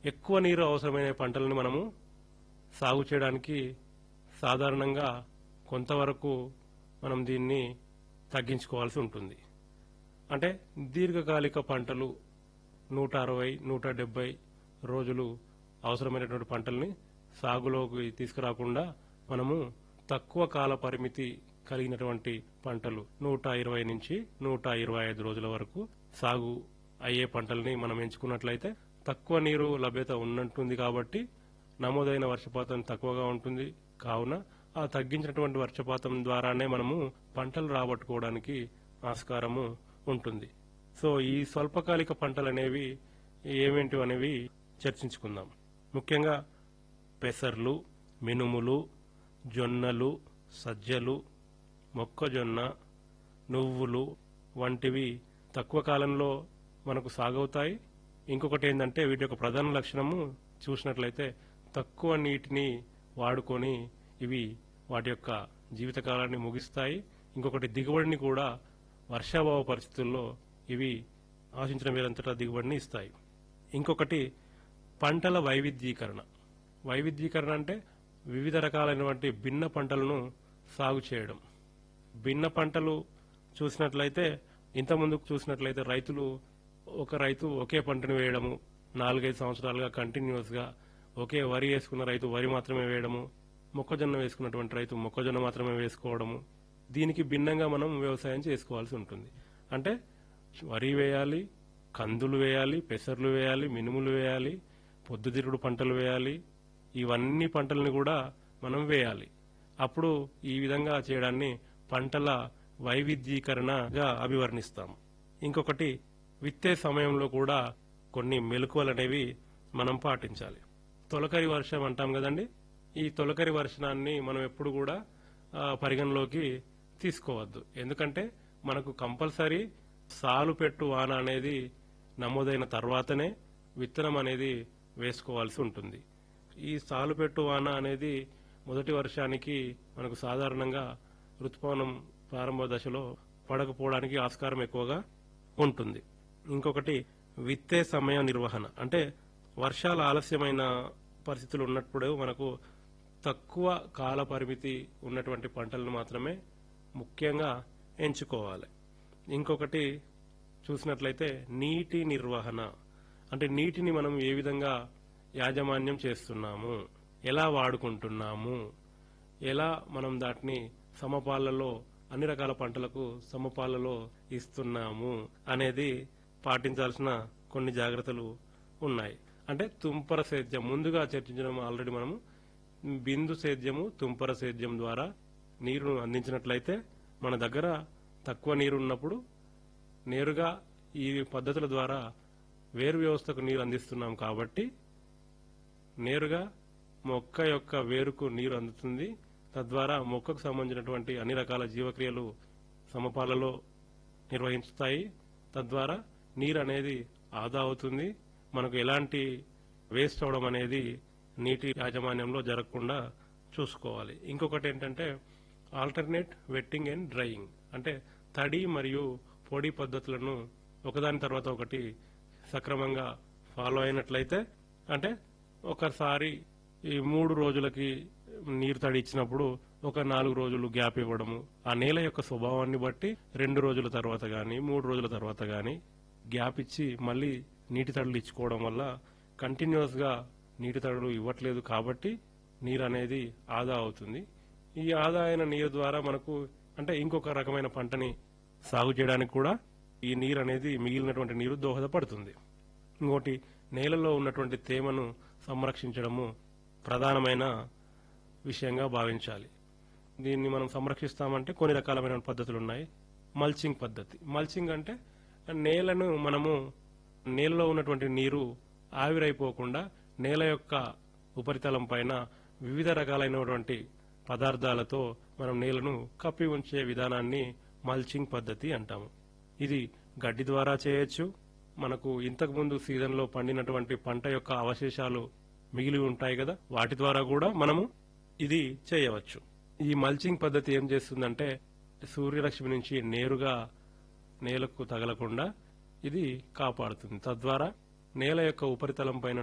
ఎక్కువ నీరు అవసరమైన పంటలను మనము సాగు చేయడానికి సాధారణంగా కొంతవరకు మనం దీన్ని తగ్గించుకోవాల్సి ఉంటుంది అంటే దీర్ఘకాలిక పంటలు నూట అరవై నూట డెబ్బై రోజులు అవసరమైనటువంటి పంటల్ని సాగులోకి తీసుకురాకుండా మనము తక్కువ కాల పరిమితి కలిగినటువంటి పంటలు నూట ఇరవై నుంచి నూట ఇరవై ఐదు రోజుల వరకు సాగు అయ్యే పంటల్ని మనం ఎంచుకున్నట్లయితే తక్కువ నీరు లభ్యత ఉన్నట్టుంది కాబట్టి నమోదైన వర్షపాతం తక్కువగా ఉంటుంది కావున ఆ తగ్గించినటువంటి వర్షపాతం ద్వారానే మనము పంటలు రాబట్టుకోవడానికి ఆస్కారము ఉంటుంది సో ఈ స్వల్పకాలిక పంటలు అనేవి ఏమేంటి అనేవి చర్చించుకుందాం ముఖ్యంగా పెసర్లు మినుములు జొన్నలు సజ్జలు మొక్కజొన్న నువ్వులు వంటివి తక్కువ కాలంలో మనకు సాగవుతాయి ఇంకొకటి ఏంటంటే వీటి యొక్క ప్రధాన లక్షణము చూసినట్లయితే తక్కువ నీటిని వాడుకొని ఇవి వాటి యొక్క జీవితకాలాన్ని ముగిస్తాయి ఇంకొకటి దిగుబడిని కూడా వర్షాభావ పరిస్థితుల్లో ఇవి ఆశించిన మేరంతటా దిగుబడిని ఇస్తాయి ఇంకొకటి పంటల వైవిధ్యీకరణ వైవిధ్యీకరణ అంటే వివిధ రకాలైనటువంటి భిన్న పంటలను సాగు చేయడం భిన్న పంటలు చూసినట్లయితే ఇంతకుముందు చూసినట్లయితే రైతులు ఒక రైతు ఒకే పంటను వేయడము నాలుగైదు సంవత్సరాలుగా కంటిన్యూస్ గా ఒకే వరి వేసుకున్న రైతు వరి మాత్రమే వేయడము మొక్కజొన్న వేసుకున్నటువంటి రైతు మొక్కజొన్న మాత్రమే వేసుకోవడము దీనికి భిన్నంగా మనం వ్యవసాయం చేసుకోవాల్సి ఉంటుంది అంటే వరి వేయాలి కందులు వేయాలి పెసర్లు వేయాలి మినుములు వేయాలి పొద్దుతిరుగుడు పంటలు వేయాలి ఇవన్నీ పంటలను కూడా మనం వేయాలి అప్పుడు ఈ విధంగా చేయడాన్ని పంటల వైవిధ్యీకరణగా అభివర్ణిస్తాం ఇంకొకటి విత్తే సమయంలో కూడా కొన్ని మెలకువలు అనేవి మనం పాటించాలి తొలకరి వర్షం అంటాం కదండి ఈ తొలకరి వర్షాన్ని మనం ఎప్పుడు కూడా ఆ, పరిగణలోకి తీసుకోవద్దు ఎందుకంటే మనకు కంపల్సరీ సాలు పెట్టు వాన అనేది నమోదైన తర్వాతనే విత్తనం అనేది వేసుకోవాల్సి ఉంటుంది ఈ సాలు పెట్టు వాన అనేది మొదటి వర్షానికి మనకు సాధారణంగా ఋతుపవనం ప్రారంభ దశలో పడకపోవడానికి ఆస్కారం ఎక్కువగా ఉంటుంది ఇంకొకటి విత్తే సమయ నిర్వహణ అంటే వర్షాలు ఆలస్యమైన పరిస్థితులు ఉన్నప్పుడు మనకు తక్కువ కాల పరిమితి ఉన్నటువంటి పంటలను మాత్రమే ముఖ్యంగా ఎంచుకోవాలి ఇంకొకటి చూసినట్లయితే నీటి నిర్వహణ అంటే నీటిని మనం ఏ విధంగా యాజమాన్యం చేస్తున్నాము ఎలా వాడుకుంటున్నాము ఎలా మనం దాటిని సమపాలలో అన్ని రకాల పంటలకు సమపాలలో ఇస్తున్నాము అనేది పాటించాల్సిన కొన్ని జాగ్రత్తలు ఉన్నాయి అంటే తుంపర సేద్యం ముందుగా చర్చించడం ఆల్రెడీ మనము బిందు సేద్యము తుంపర సేద్యం ద్వారా నీరును అందించినట్లయితే మన దగ్గర తక్కువ నీరు ఉన్నప్పుడు నేరుగా ఈ పద్ధతుల ద్వారా వేరు వ్యవస్థకు నీరు అందిస్తున్నాం కాబట్టి నేరుగా మొక్క యొక్క వేరుకు నీరు అందుతుంది తద్వారా మొక్కకు సంబంధించినటువంటి అన్ని రకాల జీవక్రియలు సమపాలలో నిర్వహిస్తాయి తద్వారా నీరు అనేది ఆదా అవుతుంది మనకు ఎలాంటి వేస్ట్ అవడం అనేది నీటి యాజమాన్యంలో జరగకుండా చూసుకోవాలి ఇంకొకటి ఏంటంటే ఆల్టర్నేట్ వెట్టింగ్ అండ్ డ్రైయింగ్ అంటే తడి మరియు పొడి పద్ధతులను ఒకదాని తర్వాత ఒకటి సక్రమంగా ఫాలో అయినట్లయితే అంటే ఒకసారి ఈ మూడు రోజులకి నీరు తడి ఇచ్చినప్పుడు ఒక నాలుగు రోజులు గ్యాప్ ఇవ్వడము ఆ నేల యొక్క స్వభావాన్ని బట్టి రెండు రోజుల తర్వాత గాని మూడు రోజుల తర్వాత గాని గ్యాప్ ఇచ్చి మళ్ళీ నీటి తడులు ఇచ్చుకోవడం వల్ల కంటిన్యూస్ గా నీటి తడులు ఇవ్వట్లేదు కాబట్టి నీరు అనేది ఆదా అవుతుంది ఈ ఆదా అయిన నీరు ద్వారా మనకు అంటే ఇంకొక రకమైన పంటని సాగు చేయడానికి కూడా ఈ నీరు అనేది మిగిలినటువంటి నీరు దోహదపడుతుంది ఇంకోటి నేలలో ఉన్నటువంటి తేమను సంరక్షించడము ప్రధానమైన విషయంగా భావించాలి దీన్ని మనం సంరక్షిస్తామంటే కొన్ని రకాలమైన పద్ధతులు ఉన్నాయి మల్చింగ్ పద్ధతి మల్చింగ్ అంటే నేలను మనము నేలలో ఉన్నటువంటి నీరు ఆవిరైపోకుండా నేల యొక్క ఉపరితలం పైన వివిధ రకాలైనటువంటి పదార్థాలతో మనం నేలను కప్పి ఉంచే విధానాన్ని మల్చింగ్ పద్ధతి అంటాము ఇది గడ్డి ద్వారా చేయొచ్చు మనకు ఇంతకు ముందు సీజన్ లో పండినటువంటి పంట యొక్క అవశేషాలు మిగిలి ఉంటాయి కదా వాటి ద్వారా కూడా మనము ఇది చేయవచ్చు ఈ మల్చింగ్ పద్ధతి ఏం చేస్తుందంటే సూర్యరశ్మి నుంచి నేరుగా నేలకు తగలకుండా ఇది కాపాడుతుంది తద్వారా నేల యొక్క ఉపరితలం పైన